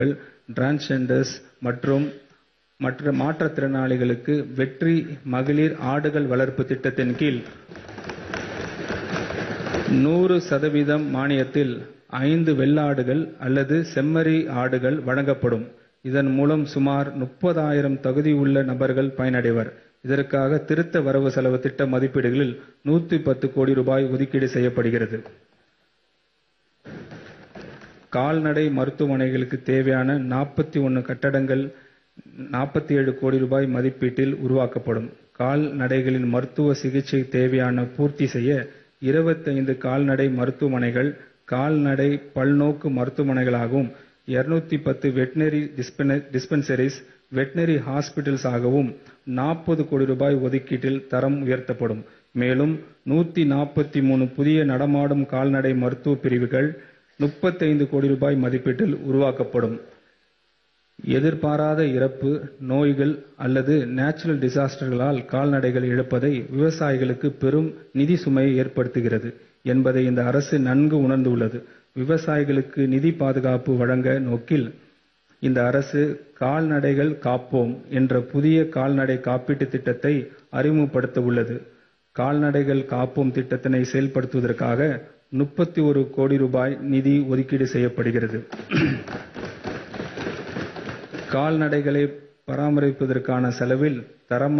Transgenders மற்றும் மற்ற மாற்றுத்திறனாளிகளுக்கு வெற்றி மகளிர் ஆடுகள் வளர்ப்பு திட்டத்தின் கீழ் நூறு சதவீதம் மானியத்தில் ஐந்து வெள்ளாடுகள் அல்லது செம்மறி ஆடுகள் வழங்கப்படும். இதன் மூலம் சுமார் முப்பதாயிரம் தகுதியுள்ள நபர்கள் பயனடைவர். இதற்காக திருத்த வரவு செலவு திட்ட மதிப்பீடுகளில் நூத்தி பத்து கோடி ரூபாய் ஒதுக்கீடு செய்யப்படுகிறது. கால்நடை மருத்துவமனைகளுக்கு தேவையான நாற்பத்தி ஒன்று கட்டடங்கள் நாற்பத்தேழு கோடி ரூபாய் மதிப்பீட்டில் உருவாக்கப்படும். கால்நடைகளின் மருத்துவ சிகிச்சை தேவையான பூர்த்தி செய்ய இருபத்தைந்து கால்நடை மருத்துவமனைகள் கால்நடை பல்நோக்கு மருத்துவமனைகளாகவும், இருநூத்தி பத்து வெட்டரினரி டிஸ்பென்சரிஸ், வெட்டரினரி ஹாஸ்பிடல்ஸ் ஆகவும் நாற்பது கோடி ரூபாய் ஒதுக்கீட்டில் தரம் உயர்த்தப்படும். மேலும் நூத்தி நாற்பத்தி மூணு புதிய நடமாடும் கால்நடை மருத்துவ பிரிவுகள் முப்பத்தைந்து கோடி ரூபாய் மதிப்பீட்டில் உருவாக்கப்படும். எதிர்பாராத இறப்பு, நோய்கள் அல்லது நேச்சுரல் டிசாஸ்டர்களால் கால்நடைகள் இழப்பதை விவசாயிகளுக்கு பெரும் நிதி சுமையை ஏற்படுத்துகிறது என்பதை இந்த அரசு நன்கு உணர்ந்துள்ளது. விவசாயிகளுக்கு நிதி பாதுகாப்பு வழங்க நோக்கில் இந்த அரசு கால்நடைகள் காப்போம் என்ற புதிய கால்நடை காப்பீட்டு திட்டத்தை அறிமுகப்படுத்த உள்ளது. கால்நடைகள் காப்போம் திட்டத்தினை செயல்படுத்துவதற்காக முப்பத்தி ஒரு கோடி ரூபாய் நிதி ஒதுக்கீடு செய்யப்படுகிறது. கால்நடைகளை பராமரிப்பதற்கான செலவில் தரமான